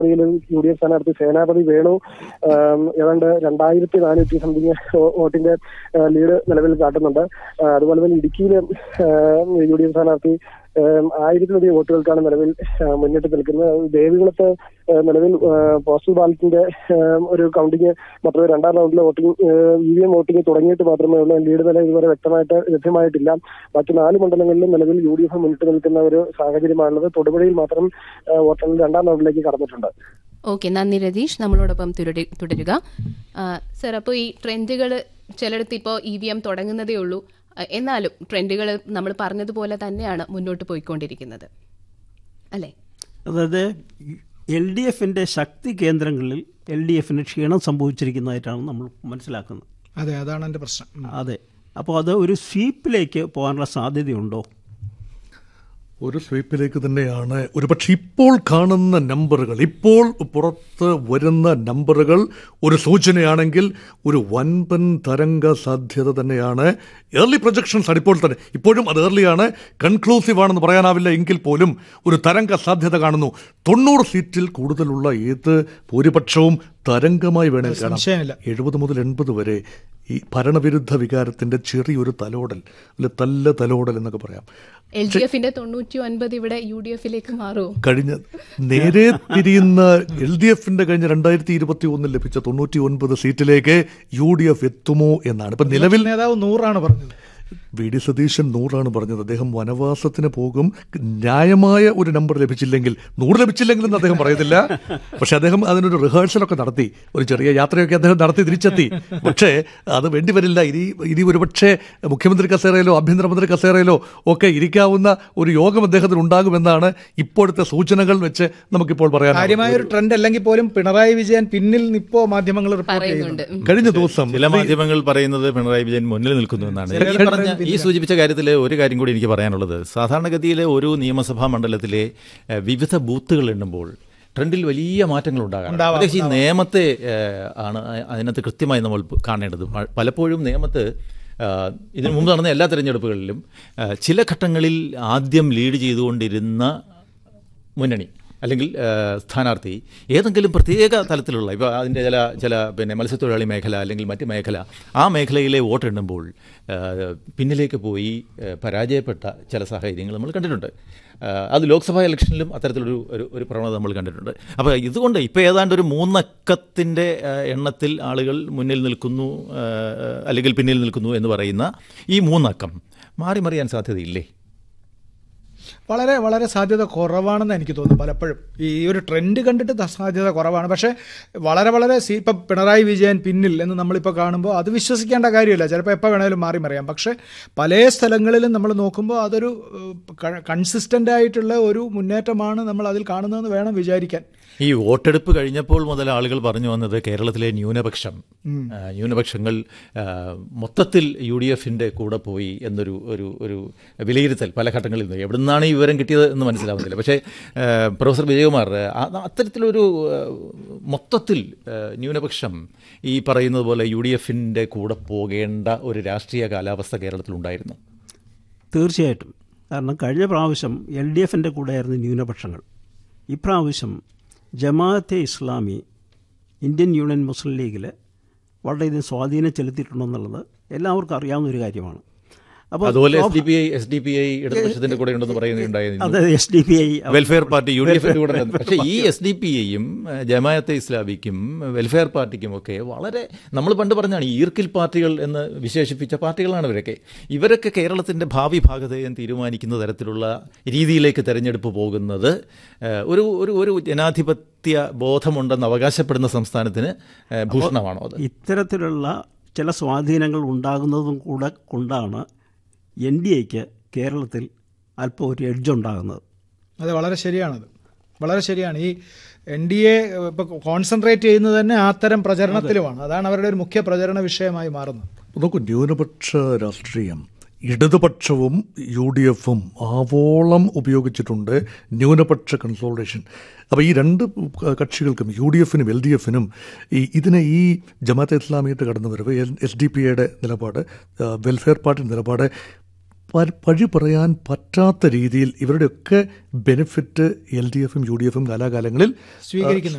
U D F സ്ഥാനാർത്ഥി സേനാപതി വേണു ആം, ഏതാണ്ട് രണ്ടായിരത്തി നാനൂറ്റി സംതിങ് വോട്ടിന്റെ ആ, ലീഡ് നിലവിൽ കാട്ടുന്നുണ്ട് ആ, അതുപോലെ തന്നെ ഇടുക്കിയിലെ യു ഡി എഫ് സ്ഥാനാർത്ഥി ആം, ആയിരത്തിലധികം വോട്ടുകൾക്കാണ് നിലവിൽ ആ, മുന്നിട്ട് നിൽക്കുന്നത് ദേവികുളത്ത് ആ, നിലവിൽ ആ, പോസ്റ്റൽ ബാലറ്റിന്റെ ആം, ഒരു കൗണ്ടിങ് മാത്രമേ രണ്ടാം റൗണ്ടിലെ voting E V M voting തുടങ്ങിയിട്ട് മാത്രമേ ഉള്ളൂ ലീഡ് നില ഇതുവരെ വ്യക്തമായിട്ട് ലഭ്യമായിട്ടില്ല ബാക്കി നാല് മണ്ഡലങ്ങളിലും നിലവിൽ യു ഡി എഫ് മുന്നിട്ട് നിൽക്കുന്ന ഒരു സാഹചര്യമാണുള്ളത് തൊടുപുഴയിൽ മാത്രം ആ, വോട്ടെണ്ണൽ രണ്ടാം റൗണ്ടിലേക്ക് കടന്നിട്ടുണ്ട് ഓക്കെ നന്ദി രതീഷ് നമ്മളോടൊപ്പം തുടരു- തുടരുക ആ, സർ അപ്പോൾ ഈ ട്രെൻഡുകൾ ചിലയിടത്ത് ഇപ്പോൾ ഇ വി എം തുടങ്ങുന്നതേ ഉള്ളൂ ആ, എന്നാലും ട്രെൻഡുകൾ നമ്മൾ പറഞ്ഞതുപോലെ തന്നെയാണ് മുന്നോട്ട് പോയിക്കൊണ്ടിരിക്കുന്നത് അല്ലേ അതായത് എൽ ഡി എഫിൻ്റെ ശക്തി കേന്ദ്രങ്ങളിൽ എൽ ഡി എഫിന് ക്ഷീണം സംഭവിച്ചിരിക്കുന്നതായിട്ടാണ് നമ്മൾ മനസ്സിലാക്കുന്നത് അതെ അതാണ് എൻ്റെ പ്രശ്നം ഉം. അതെ അപ്പോൾ അത് ഒരു സ്വീപ്പിലേക്ക് പോകാനുള്ള സാധ്യതയുണ്ടോ ഒരു സ്വീപ്പിലേക്ക് തന്നെയാണ് ഒരുപക്ഷെ ഇപ്പോൾ കാണുന്ന നമ്പറുകൾ ഇപ്പോൾ പുറത്ത് വരുന്ന നമ്പറുകൾ ഒരു സൂചനയാണെങ്കിൽ ഒരു വൻപൻ തരംഗ സാധ്യത തന്നെയാണ് ഏർലി പ്രൊജക്ഷൻസ് ആണ് ഇപ്പോൾ തന്നെ ഇപ്പോഴും അത് ഏർലിയാണ് കൺക്ലൂസീവ് ആണെന്ന് പറയാനാവില്ല എങ്കിൽ പോലും ഒരു തരംഗ സാധ്യത കാണുന്നു തൊണ്ണൂറ് സീറ്റിൽ കൂടുതലുള്ള ഏത് ഭൂരിപക്ഷവും തരംഗമായി വേണേൽ കാണാം സംശയമില്ല. എഴുപത് മുതൽ എൺപത് വരെ ഈ ഭരണവിരുദ്ധ വികാരത്തിന്റെ ചെറിയൊരു തലോടൽ അല്ലെ തല്ല തലോടൽ എന്നൊക്കെ പറയാം എൽ ഡി എഫിന്റെ തൊണ്ണൂറ്റി ഒൻപത് ഇവിടെ യു ഡി എഫിലേക്ക് മാറുമോ കഴിഞ്ഞ നേരെ തിരിയുന്ന എൽ ഡി എഫിന്റെ കഴിഞ്ഞ രണ്ടായിരത്തി ഇരുപത്തി ഒന്നിൽ ലഭിച്ച തൊണ്ണൂറ്റി ഒൻപത് സീറ്റിലേക്ക് യു ഡി എഫ് എത്തുമോ എന്നാണ് ഇപ്പൊ നിലവിൽ നേതാവ് നൂറാണ് പറഞ്ഞത് വി ഡി സതീശൻ നൂറാണ് പറഞ്ഞത് അദ്ദേഹം വനവാസത്തിന് പോകും ന്യായമായ ഒരു നമ്പർ ലഭിച്ചില്ലെങ്കിൽ നൂറ് ലഭിച്ചില്ലെങ്കിലെന്ന് അദ്ദേഹം പറയുന്നില്ല പക്ഷെ അദ്ദേഹം അതിനൊരു റിഹേഴ്സലൊക്കെ നടത്തി ഒരു ചെറിയ യാത്രയൊക്കെ അദ്ദേഹം നടത്തി തിരിച്ചെത്തി പക്ഷേ അത് വേണ്ടിവരില്ല ഇനി ഇനി ഒരുപക്ഷെ മുഖ്യമന്ത്രി കസേരയിലോ ആഭ്യന്തരമന്ത്രി കസേരയിലോ ഒക്കെ ഇരിക്കാവുന്ന ഒരു യോഗം അദ്ദേഹത്തിന് ഉണ്ടാകുമെന്നാണ് ഇപ്പോഴത്തെ സൂചനകൾ വെച്ച് നമുക്കിപ്പോൾ പറയാൻ കാര്യമായ ഒരു ട്രെൻഡ് അല്ലെങ്കിൽ പോലും പിണറായി വിജയൻ പിന്നിൽ നിപ്പോ മാധ്യമങ്ങൾ റിപ്പോർട്ട് പറയുന്നുണ്ട് ചെയ്യുന്നുണ്ട് കഴിഞ്ഞ ദിവസം ചില മാധ്യമങ്ങൾ പറയുന്നത് പിണറായി വിജയൻ മുന്നിൽ നിൽക്കുന്നു എന്നാണ് ഈ പറഞ്ഞ ഈ സൂചിപ്പിച്ച കാര്യത്തിൽ ഒരു കാര്യം കൂടി എനിക്ക് പറയാനുള്ളത് സാധാരണഗതിയിലെ ഒരു നിയമസഭാ മണ്ഡലത്തിലെ ഏഹ്, വിവിധ ബൂത്തുകൾ എണ്ണുമ്പോൾ ട്രെൻഡിൽ വലിയ മാറ്റങ്ങൾ ഉണ്ടാകാം പ്രത്യേകിച്ച് ഈ നിയമത്തെ ഏഹ്, ആണ് അതിനകത്ത് കൃത്യമായി നമ്മൾ കാണേണ്ടത് പ- പലപ്പോഴും നിയമത്ത് ആഹ്, ഇതിനു മുമ്പ് നടന്ന എല്ലാ തെരഞ്ഞെടുപ്പുകളിലും ആഹ്, ചില ഘട്ടങ്ങളിൽ ആദ്യം ലീഡ് ചെയ്തുകൊണ്ടിരുന്ന മുന്നണി അല്ലെങ്കിൽ ഏഹ്, സ്ഥാനാർത്ഥി ഏതെങ്കിലും പ്രത്യേക തലത്തിലുള്ള ഇപ്പോൾ അതിൻ്റെ ചില ചില പിന്നെ മത്സ്യത്തൊഴിലാളി മേഖല അല്ലെങ്കിൽ മറ്റ് മേഖല ആ മേഖലയിലെ വോട്ടെണ്ണുമ്പോൾ ഏഹ്, പിന്നിലേക്ക് പോയി ഏഹ്, പരാജയപ്പെട്ട ചില സാഹചര്യങ്ങൾ നമ്മൾ കണ്ടിട്ടുണ്ട് ഏഹ്, അത് ലോക്സഭാ ഇലക്ഷനിലും അത്തരത്തിലൊരു ഒരു ഒരു പ്രവണത നമ്മൾ കണ്ടിട്ടുണ്ട് അപ്പോൾ ഇതുകൊണ്ട് ഇപ്പോൾ ഏതാണ്ട് ഒരു മൂന്നക്കത്തിൻ്റെ ഏഹ്, എണ്ണത്തിൽ ആളുകൾ മുന്നിൽ നിൽക്കുന്നു ഏഹ്, അല്ലെങ്കിൽ പിന്നിൽ നിൽക്കുന്നു എന്ന് പറയുന്ന ഈ മൂന്നക്കം മാറി മറിയാൻ സാധ്യതയില്ലേ വളരെ വളരെ സാധ്യത കുറവാണെന്ന് എനിക്ക് തോന്നുന്നു പലപ്പോഴും ഈ ഒരു ട്രെൻഡ് കണ്ടിട്ട് ത- സാധ്യത കുറവാണ് പക്ഷേ വളരെ വളരെ സീ ഇപ്പം പിണറായി വിജയൻ പിന്നിൽ എന്ന് നമ്മളിപ്പോൾ കാണുമ്പോൾ അത് വിശ്വസിക്കേണ്ട കാര്യമില്ല ചിലപ്പോൾ എപ്പോൾ വേണേലും മാറി മറിയാം പക്ഷേ പല സ്ഥലങ്ങളിലും നമ്മൾ നോക്കുമ്പോൾ അതൊരു കൺസിസ്റ്റൻ്റ് ആയിട്ടുള്ള ഒരു മുന്നേറ്റമാണ് നമ്മൾ അതിൽ കാണുന്നതെന്ന് വേണം വിചാരിക്കാൻ ഈ വോട്ടെടുപ്പ് കഴിഞ്ഞപ്പോൾ മുതൽ ആളുകൾ പറഞ്ഞു വന്നത് കേരളത്തിലെ ന്യൂനപക്ഷം ആ, ന്യൂനപക്ഷങ്ങൾ ആ, മൊത്തത്തിൽ യു ഡി എഫിൻ്റെ കൂടെ പോയി എന്നൊരു ഒരു ഒരു വിലയിരുത്തൽ പല ഘട്ടങ്ങളിൽ നിന്ന് എവിടുന്നാണ് ഈ വിവരം കിട്ടിയത് എന്ന് മനസ്സിലാവുന്നില്ല പക്ഷേ ആ, പ്രൊഫസർ വിജയകുമാർ ആ, അത്തരത്തിലൊരു ആ, മൊത്തത്തിൽ ആ, ന്യൂനപക്ഷം ഈ പറയുന്നത് പോലെ യു ഡി എഫിൻ്റെ കൂടെ പോകേണ്ട ഒരു രാഷ്ട്രീയ കാലാവസ്ഥ കേരളത്തിലുണ്ടായിരുന്നു തീർച്ചയായിട്ടും കാരണം കഴിഞ്ഞ പ്രാവശ്യം എൽ ഡി എഫിൻ്റെ കൂടെയായിരുന്നു ന്യൂനപക്ഷങ്ങൾ ഇപ്രാവശ്യം Jamaate Islami Indian Union Muslim ലീഗിൽ വളരെയധികം സ്വാധീനം ചെലുത്തിയിട്ടുണ്ടെന്നുള്ളത് എല്ലാവർക്കും അറിയാവുന്ന ഒരു കാര്യമാണ് അപ്പോൾ അതുപോലെ S D P I S D P I ഇടതുപക്ഷത്തിൻ്റെ കൂടെ ഉണ്ടെന്ന് പറയുന്നുണ്ടായിരുന്നു അതെ S D P I Welfare Party U D എഫിന്റെ കൂടെ ഉണ്ട്. പക്ഷേ ഈ എസ് ഡി പി ഐയും ജമാഅത്തെ ഇസ്ലാമിക്കും വെൽഫെയർ പാർട്ടിക്കും ഒക്കെ വളരെ നമ്മൾ പണ്ട് പറഞ്ഞാണ് ഈ ഈർക്കിൽ പാർട്ടികൾ എന്ന് വിശേഷിപ്പിച്ച പാർട്ടികളാണ് ഇവരൊക്കെ ഇവരൊക്കെ കേരളത്തിന്റെ ഭാവി ഭാഗതയും തീരുമാനിക്കുന്ന തരത്തിലുള്ള രീതിയിലേക്ക് തെരഞ്ഞെടുപ്പ് പോകുന്നത് ഏഹ്, ഒരു ഒരു ഒരു ജനാധിപത്യ ബോധമുണ്ടെന്ന് അവകാശപ്പെടുന്ന സംസ്ഥാനത്തിന് ഏഹ്, ഭൂഷണമാണോ അത് ഇത്തരത്തിലുള്ള ചില സ്വാധീനങ്ങൾ ഉണ്ടാകുന്നതും കൂടെ കൊണ്ടാണ് എൻ ഡി എക്ക് കേരളത്തിൽ അല്പം ഒരു എഡ്ജ് ഉണ്ടാകുന്നത് അത് വളരെ ശരിയാണത് വളരെ ശരിയാണ് ഈ എൻ ഡി എ ഇപ്പോൾ കോൺസെൻട്രേറ്റ് ചെയ്യുന്നത് തന്നെ അത്തരം പ്രചരണത്തിലുമാണ് അതാണ് അവരുടെ ഒരു മുഖ്യ പ്രചരണ വിഷയമായി മാറുന്നത് നോക്കൂ ന്യൂനപക്ഷ രാഷ്ട്രീയം ഇടതുപക്ഷവും യു ഡി എഫും ആവോളം ഉപയോഗിച്ചിട്ടുണ്ട് ന്യൂനപക്ഷ കൺസോൾട്ടേഷൻ അപ്പോൾ ഈ രണ്ട് കക്ഷികൾക്കും യു ഡി എഫിനും എൽ ഡി എഫിനും ഈ ഇതിനെ ഈ ജമാഅത്തെ ഇസ്ലാമിയുടെ കടന്നു വരവ് എസ് ഡി പി യുടെ നിലപാട് ആ, വെൽഫെയർ പാർട്ടി നിലപാട് പ- പഴി പറയാൻ പറ്റാത്ത രീതിയിൽ ഇവരുടെയൊക്കെ ബെനിഫിറ്റ് എൽ ഡി എഫും യു ഡി എഫും കാലാകാലങ്ങളിൽ സ്വീകരിക്കുന്നു